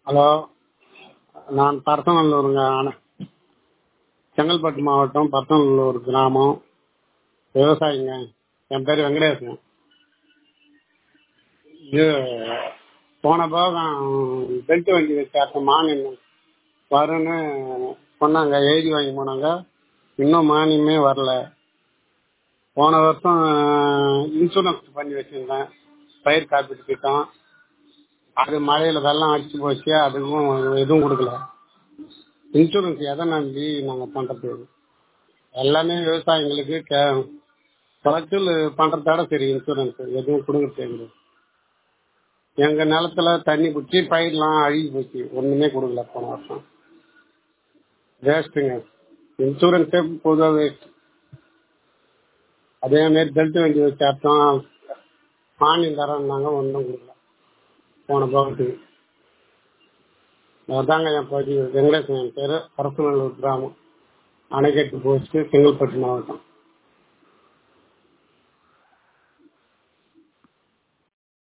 hello நான் பரசநல்லூருங்க ஆன- செங்கல்பட்டு மாவட்டம் பரசநல்லூர் கிராமம் விவசாயிங்க என் பேர் வெங்கடேசன் இது போன போகம் பெல்ட் வண்டி வச்சாக்க மானியம் வரும்னு சொன்னாங்க எழுதி வாங்கி போனாங்க இன்னும் மானியமே வரல போன வருஷம் இன்சூரன்ஸ் பண்ணி வச்சிருந்தேன் பயிர் காப்பீட்டு திட்டம் அது மழையில வெள்ளம் அடிச்சு போச்சு அதுக்கும் எதுவும் கொடுக்கல இன்சூரன்ஸ் எதை நம்பி நாங்கள் பண்றது எல்லாமே விவசாயிங்களுக்கு கே- குறைச்சல் பண்றதோட சரி இன்சூரன்ஸ் எதுவும் கொடுக்கறது எங்களுக்கு எங்க நிலத்துல தண்ணி பிடிச்சி பயிர்லாம் அழுகி போச்சு ஒண்ணுமே கொடுக்கல போன வருஷம் வேஸ்ட்டுங்க இன்சூரன்ஸே பொதுவாக வேஸ்ட் அதே மாதிரி பெல்ட் வண்டி வச்சாட்டம் மானியம் தரேன்னாங்க ஒன்றும் கொடுக்கல போன போகத்துக்கு அதாங்க என் பகுதி வெங்கடேசன் என் பேர் பரசநல்லூர் கிராமம் அணைக்கட்டு போஸ்ட் செங்கல்பட்டு மாவட்டம்